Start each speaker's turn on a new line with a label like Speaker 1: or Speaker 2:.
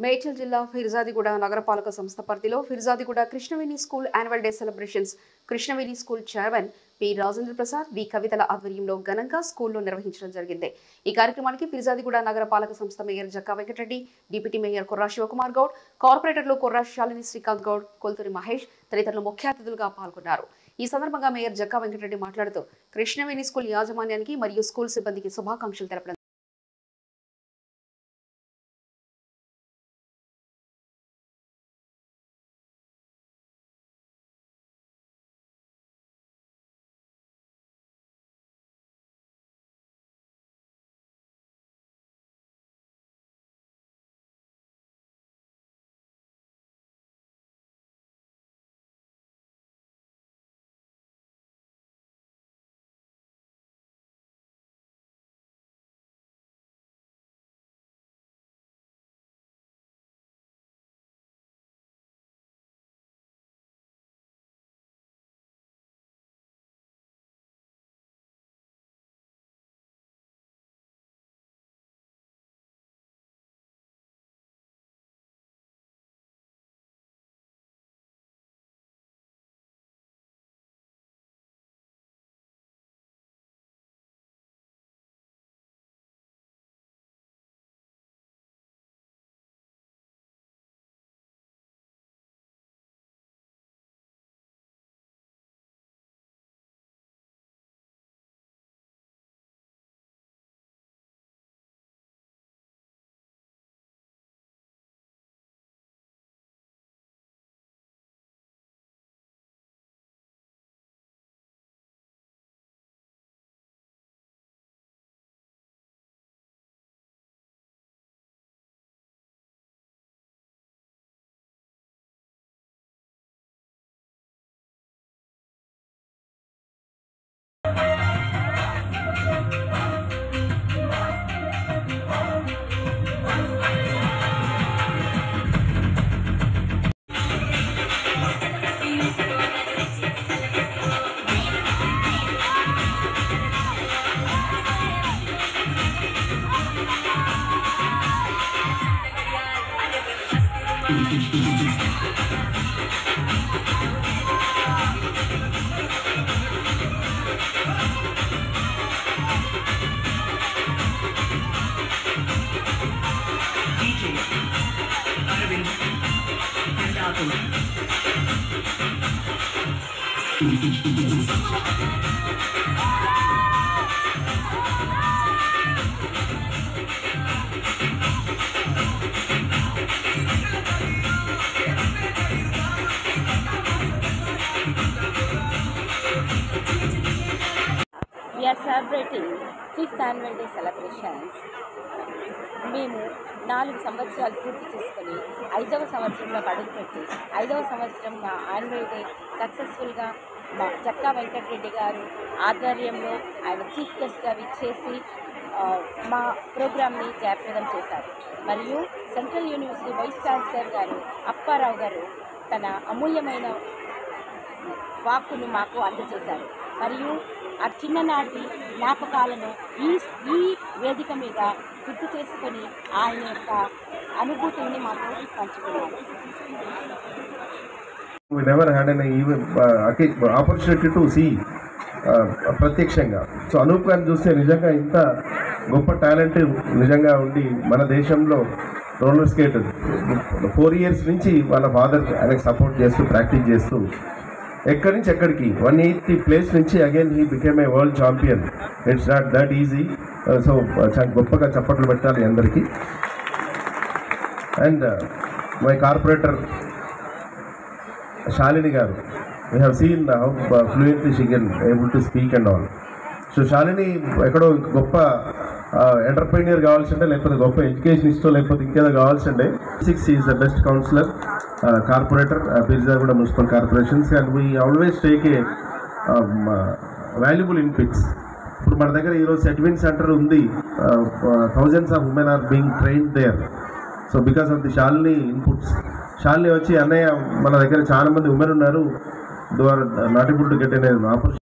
Speaker 1: మేడ్చల్ జిల్లా ఫిర్జాదిగూడ నగరపాలక సంస్థ పరిధిలో Firzadiguda Krishnaveni school annual day celebrations Krishnaveni school chairman P Rajendra Prasad V కవితల ఆధ్వర్యంలో ఘనంగా స్కూల్లో నిర్వహించడం జరిగింది ఈ కార్యక్రమానికి ఫిర్జాదిగూడ నగరపాలక సంస్థ mayor Jakka Venkatareddy deputy mayor Korra Shivakumar Goud కార్పొరేటర్లు కొర్రా శాలిని శ్రీకాంత్ గౌడ్ కొల్తూరి మహేష్ తదితరులు ముఖ్య అతిథులుగా పాల్గొన్నారు ఈ సందర్భంగా మేయర్ జక్కా వెంకటరెడ్డి మాట్లాడుతూ కృష్ణవేణి స్కూల్ యాజమాన్యానికి మరియు స్కూల్ సిబ్బందికి శుభాకాంక్షలు తెలపడం
Speaker 2: DJ Arvind Pandapur.
Speaker 3: we are celebrating fifth annual day celebrations మేము నాలుగు సంవత్సరాలు పూర్తి చేసుకొని ఐదవ సంవత్సరంలో అడుగుపెట్టి ఐదవ సంవత్సరం మా యాన్యువల్ డే సక్సెస్ఫుల్గా మా జక్కా వెంకటరెడ్డి గారు ఆధ్వర్యంలో ఆయన చీఫ్ గెస్ట్గా విచ్చేసి ఆ, మా ప్రోగ్రామ్ని జయప్రదం చేశారు మరియు సెంట్రల్ యూనివర్సిటీ వైస్ ఛాన్సలర్ గారు అప్పారావు గారు తన అమూల్యమైన వాక్కును మాకు అందజేశారు మరియు ఆ చిన్ననాటి జ్ఞాపకాలను ఈ ఈ వేదిక మీద గుర్తు చేసుకొని ఆయన యొక్క అనుభూతిని మాకు పంచుకున్నారు
Speaker 4: we never had an even uh, occa- opportunity to see uh, ప్రత్యక్షంగా సో అనూప్ గారిని చూస్తే నిజంగా ఇంత గొప్ప టాలెంట్ నిజంగా ఉండి మన దేశంలో రోలర్ స్కేట్ ఫోర్ ఇయర్స్ నుంచి వాళ్ళ ఫాదర్ ఆయనకు సపోర్ట్ చేస్తూ ప్రాక్టీస్ చేస్తూ ఎక్కడి నుంచి ఎక్కడికి వన్ ఎయిటీ ప్లేస్ నుంచి again he became a world champion it's not that easy so చాలా గొప్పగా చప్పట్లు పెట్టాలి అందరికీ and my corporator Shalini garu we have seen how fluently she can able to speak and also Shalini ఎక్కడో గొప్ప ఎంటర్ప్రీనియర్ కావాల్సిండే లేకపోతే గొప్ప ఎడ్యుకేషనిస్టో లేకపోతే ఇంకేదో కావాల్సిండే six is the best councillor corporator కూడా municipal corporations and we always take a valuable inputs ఇప్పుడు మన దగ్గర ఈరోజు సెట్విన్ సెంటర్ ఉంది thousands of women are being train there so because of the Shalini inputs Shalini వచ్చి అన్నయ్య మన దగ్గర చాలా మంది ఉమెన్ ఉన్నారు though are not able to get అనే ఆపర్చునిటీ